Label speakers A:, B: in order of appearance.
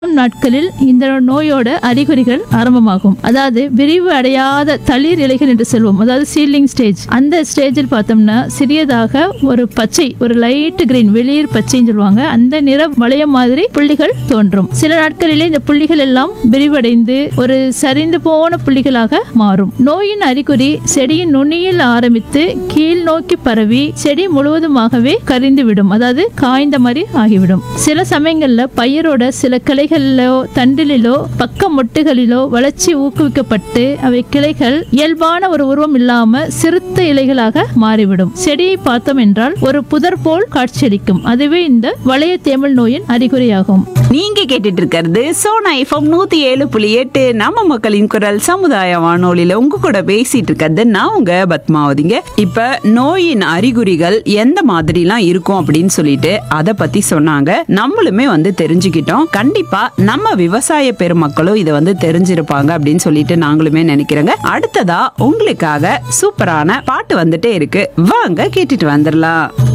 A: நாட்களில் இந்த நோயோட அறிகுறிகள் ஆரம்பமாகும் அதாவது விரிவு அடையாத தளிர் இலைகள் என்று சொல்வோம் அதாவது சீலிங் ஸ்டேஜ் அந்த ஸ்டேஜில் பார்த்தோம்னா சிறியதாக ஒரு பச்சை ஒரு லைட் கிரீன் வெளிர் பச்சைன்னு சொல்லுவாங்க அந்த நிற வளையம் மாதிரி புள்ளிகள் தோன்றும் சில நாட்களிலே இந்த புள்ளிகள் எல்லாம் விரிவடைந்து ஒரு சரிந்து போன புள்ளிகளாக மாறும் நோயின் அறிகுறி செடியின் நுனியில் ஆரம்பித்து கீழ் நோக்கி பரவி செடி முழுவதுமாகவே கரிந்து விடும் அதாவது காய்ந்த மாதிரி ஆகிவிடும் சில சமயங்கள்ல பயிரோட சில கிளைகளிலோ தண்டிலோ பக்க மொட்டுகளிலோ வளர்ச்சி ஊக்குவிக்கப்பட்டு அவை கிளைகள் இயல்பான ஒரு உருவம் இல்லாம சிறுத்த இலைகளாக மாறிவிடும் செடியை பார்த்தோம் என்றால் ஒரு புதர் போல் காட்சியளிக்கும் அதுவே இந்த வளைய தேமல் நோயின் அறிகுறியாகும்
B: நீங்க கேட்டுட்டு இருக்கிறது சோனா எஃப்எம் நூத்தி ஏழு புள்ளி எட்டு நம்ம மக்களின் குரல் சமுதாய வானொலியில உங்க கூட பேசிட்டு இருக்கிறது நான் உங்க பத்மாவதிங்க இப்ப நோயின் அறிகுறிகள் எந்த மாதிரிலாம் இருக்கும் அப்படின்னு சொல்லிட்டு அத பத்தி சொன்னாங்க நம்மளுமே வந்து தெரிஞ்சுக்கிட்டோம் கண்டிப்பா நம்ம விவசாய பெருமக்களும் இதை வந்து தெரிஞ்சிருப்பாங்க அப்படின்னு சொல்லிட்டு நாங்களுமே நினைக்கிறோங்க அடுத்ததா உங்களுக்காக சூப்பரான பாட்டு வந்துட்டே இருக்கு வாங்க கேட்டுட்டு வந்துடலாம்